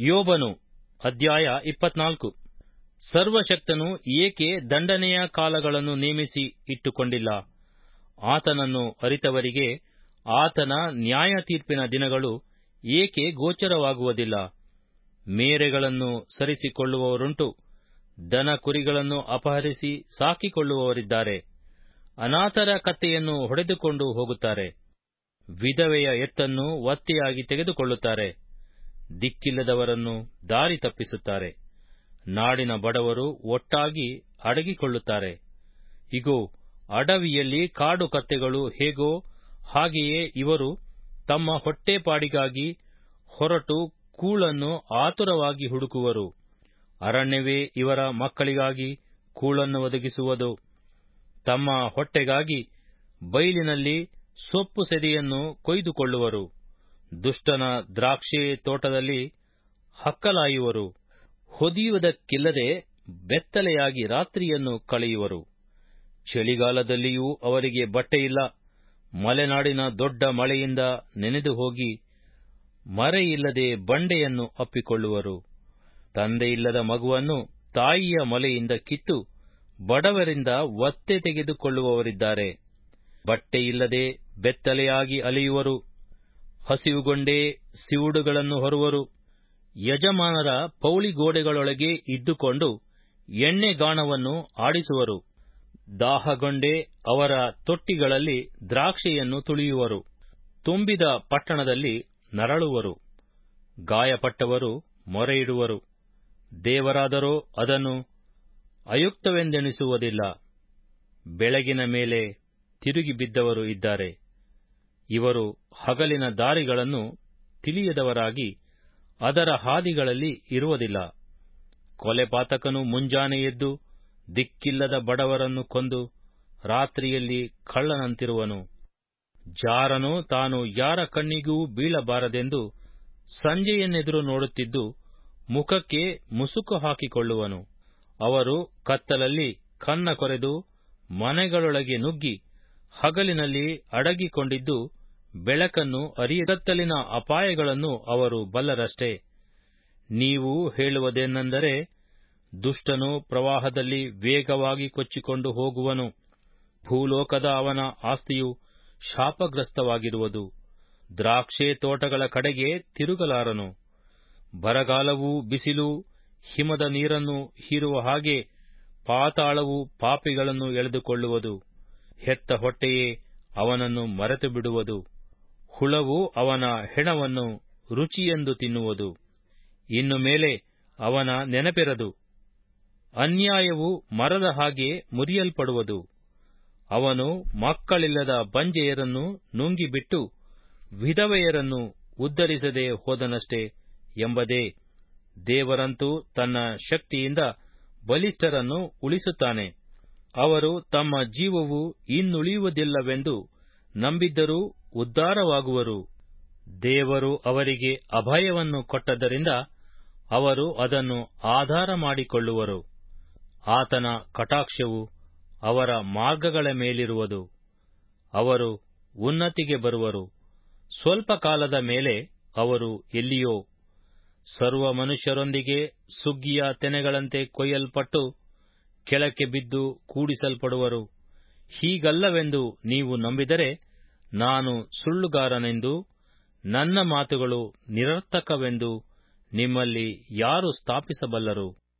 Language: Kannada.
ಯೋಬನು ಅಧ್ಯಾಯ ಇಪ್ಪತ್ನಾಲ್ಕು ಸರ್ವಶಕ್ತನು ಏಕೆ ದಂಡನೆಯ ಕಾಲಗಳನ್ನು ನೇಮಿಸಿ ಇಟ್ಟುಕೊಂಡಿಲ್ಲ ಆತನನ್ನು ಅರಿತವರಿಗೆ ಆತನ ನ್ಯಾಯ ತೀರ್ಪಿನ ದಿನಗಳು ಏಕೆ ಗೋಚರವಾಗುವುದಿಲ್ಲ ಮೇರೆಗಳನ್ನು ಸರಿಸಿಕೊಳ್ಳುವವರುಂಟು ದನ ಕುರಿಗಳನ್ನು ಅಪಹರಿಸಿ ಸಾಕಿಕೊಳ್ಳುವವರಿದ್ದಾರೆ ಅನಾಥರ ಕತ್ತೆಯನ್ನು ಹೊಡೆದುಕೊಂಡು ಹೋಗುತ್ತಾರೆ ವಿಧವೆಯ ಎತ್ತನ್ನು ಒತ್ತೆಯಾಗಿ ತೆಗೆದುಕೊಳ್ಳುತ್ತಾರೆ ದಿಕ್ಕಿಲ್ಲದವರನ್ನು ದಾರಿ ತಪ್ಪಿಸುತ್ತಾರೆ ನಾಡಿನ ಬಡವರು ಒಟ್ಟಾಗಿ ಅಡಗಿಕೊಳ್ಳುತ್ತಾರೆ ಇಗೋ ಅಡವಿಯಲ್ಲಿ ಕಾಡು ಕತ್ತೆಗಳು ಹೇಗೋ ಹಾಗೆಯೇ ಇವರು ತಮ್ಮ ಹೊಟ್ಟೆಪಾಡಿಗಾಗಿ ಹೊರಟು ಕೂಳನ್ನು ಆತುರವಾಗಿ ಹುಡುಕುವರು ಅರಣ್ಯವೇ ಇವರ ಮಕ್ಕಳಿಗಾಗಿ ಕೂಳನ್ನು ಒದಗಿಸುವುದು ತಮ್ಮ ಹೊಟ್ಟೆಗಾಗಿ ಬೈಲಿನಲ್ಲಿ ಸೊಪ್ಪು ಸೆದೆಯನ್ನು ಕೊಯ್ದುಕೊಳ್ಳುವರು ದುಷ್ಟನ ದ್ರಾಕ್ಷೆ ತೋಟದಲ್ಲಿ ಹಕ್ಕಲಾಯುವರು ಹೊದಿಯುವುದಕ್ಕಿಲ್ಲದೆ ಬೆತ್ತಲೆಯಾಗಿ ರಾತ್ರಿಯನ್ನು ಕಳೆಯುವರು ಚಳಿಗಾಲದಲ್ಲಿಯೂ ಅವರಿಗೆ ಬಟ್ಟೆಯಿಲ್ಲ ಮಲೆನಾಡಿನ ದೊಡ್ಡ ಮಳೆಯಿಂದ ನೆನೆದು ಹೋಗಿ ಮರೆಯಿಲ್ಲದೆ ಬಂಡೆಯನ್ನು ಅಪ್ಪಿಕೊಳ್ಳುವರು ತಂದೆಯಿಲ್ಲದ ಮಗುವನ್ನು ತಾಯಿಯ ಮೊಲೆಯಿಂದ ಕಿತ್ತು ಬಡವರಿಂದ ಒತ್ತೆ ತೆಗೆದುಕೊಳ್ಳುವವರಿದ್ದಾರೆ ಬಟ್ಟೆಯಿಲ್ಲದೆ ಬೆತ್ತಲೆಯಾಗಿ ಅಲೆಯುವರು ಹಸಿವುಗೊಂಡೇ ಸಿವುಡುಗಳನ್ನು ಹೊರುವರು ಯಜಮಾನರ ಪೌಳಿಗೋಡೆಗಳೊಳಗೆ ಇದ್ದುಕೊಂಡು ಎಣ್ಣೆಗಾಣವನ್ನು ಆಡಿಸುವರು ದಾಹಗೊಂಡೇ ಅವರ ತೊಟ್ಟಿಗಳಲ್ಲಿ ದ್ರಾಕ್ಷೆಯನ್ನು ತುಳಿಯುವರು ತುಂಬಿದ ಪಟ್ಟಣದಲ್ಲಿ ನರಳುವರು ಗಾಯಪಟ್ಟವರು ಮೊರೆಯಿಡುವರು ದೇವರಾದರೋ ಅದನ್ನು ಅಯುಕ್ತವೆಂದೆಣಿಸುವುದಿಲ್ಲ ಬೆಳಗಿನ ಮೇಲೆ ತಿರುಗಿ ಬಿದ್ದವರು ಇದ್ದಾರೆ ಇವರು ಹಗಲಿನ ದಾರಿಗಳನ್ನು ತಿಳಿಯದವರಾಗಿ ಅದರ ಹಾದಿಗಳಲ್ಲಿ ಇರುವುದಿಲ್ಲ ಕೊಲೆಪಾತಕನು ಮುಂಜಾನೆ ಎದ್ದು ದಿಕ್ಕಿಲ್ಲದ ಬಡವರನ್ನು ಕೊಂದು ರಾತ್ರಿಯಲ್ಲಿ ಕಳ್ಳನಂತಿರುವನು ಜಾರನು ತಾನು ಯಾರ ಕಣ್ಣಿಗೂ ಬೀಳಬಾರದೆಂದು ಸಂಜೆಯನ್ನೆದುರು ನೋಡುತ್ತಿದ್ದು ಮುಖಕ್ಕೆ ಮುಸುಕು ಹಾಕಿಕೊಳ್ಳುವನು ಅವರು ಕತ್ತಲಲ್ಲಿ ಕನ್ನ ಕೊರೆದು ಮನೆಗಳೊಳಗೆ ನುಗ್ಗಿ ಹಗಲಿನಲ್ಲಿ ಅಡಗಿಕೊಂಡಿದ್ದು ಬೆಳಕನ್ನು ಅರಿಯಕತ್ತಲಿನ ಅಪಾಯಗಳನ್ನು ಅವರು ಬಲ್ಲರಷ್ಟೇ ನೀವು ಹೇಳುವುದೇನೆಂದರೆ ದುಷ್ಟನು ಪ್ರವಾಹದಲ್ಲಿ ವೇಗವಾಗಿ ಕೊಚ್ಚಿಕೊಂಡು ಹೋಗುವನು ಭೂಲೋಕದ ಅವನ ಆಸ್ತಿಯು ಶಾಪಗ್ರಸ್ತವಾಗಿರುವುದು ದ್ರಾಕ್ಷೆ ತೋಟಗಳ ಕಡೆಗೆ ತಿರುಗಲಾರನು ಬರಗಾಲವೂ ಬಿಸಿಲೂ ಹಿಮದ ನೀರನ್ನು ಹೀರುವ ಹಾಗೆ ಪಾತಾಳವು ಪಾಪಿಗಳನ್ನು ಎಳೆದುಕೊಳ್ಳುವುದು ಹೆತ್ತ ಹೊಟ್ಟೆಯೇ ಅವನನ್ನು ಮರೆತು ಬಿಡುವುದು ಹುಳವು ಅವನ ಹೆಣವನ್ನು ರುಚಿಯೆಂದು ತಿನ್ನುವುದು ಇನ್ನು ಮೇಲೆ ಅವನ ನೆನಪಿರದು ಅನ್ಯಾಯವು ಮರದ ಹಾಗೆ ಮುರಿಯಲ್ಪಡುವುದು ಅವನು ಮಕ್ಕಳಿಲ್ಲದ ಬಂಜೆಯರನ್ನು ನುಂಗಿಬಿಟ್ಟು ವಿಧವೆಯರನ್ನು ಉದ್ಧರಿಸದೆ ಹೋದನಷ್ಟೇ ಎಂಬುದೇ ದೇವರಂತೂ ತನ್ನ ಶಕ್ತಿಯಿಂದ ಬಲಿಷ್ಠರನ್ನು ಉಳಿಸುತ್ತಾನೆ ಅವರು ತಮ್ಮ ಜೀವವು ಇನ್ನುಳಿಯುವುದಿಲ್ಲವೆಂದು ನಂಬಿದ್ದರೂ ಉದ್ಧಾರವಾಗುವರು ದೇವರು ಅವರಿಗೆ ಅಭಯವನ್ನು ಕೊಟ್ಟದ್ದರಿಂದ ಅವರು ಅದನ್ನು ಆಧಾರ ಮಾಡಿಕೊಳ್ಳುವರು ಆತನ ಕಟಾಕ್ಷವು ಅವರ ಮಾರ್ಗಗಳ ಮೇಲಿರುವುದು ಅವರು ಉನ್ನತಿಗೆ ಬರುವರು ಸ್ವಲ್ಪ ಕಾಲದ ಮೇಲೆ ಅವರು ಎಲ್ಲಿಯೋ ಸರ್ವ ಮನುಷ್ಯರೊಂದಿಗೆ ಸುಗ್ಗಿಯ ತೆನೆಗಳಂತೆ ಕೊಯ್ಯಲ್ಪಟ್ಟು ಕೆಳಕ್ಕೆ ಬಿದ್ದು ಕೂಡಿಸಲ್ಪಡುವರು ಹೀಗಲ್ಲವೆಂದು ನೀವು ನಂಬಿದರೆ ನಾನು ಸುಳ್ಳುಗಾರನೆಂದು ನನ್ನ ಮಾತುಗಳು ನಿರರ್ಥಕವೆಂದು ನಿಮ್ಮಲ್ಲಿ ಯಾರು ಸ್ಥಾಪಿಸಬಲ್ಲರು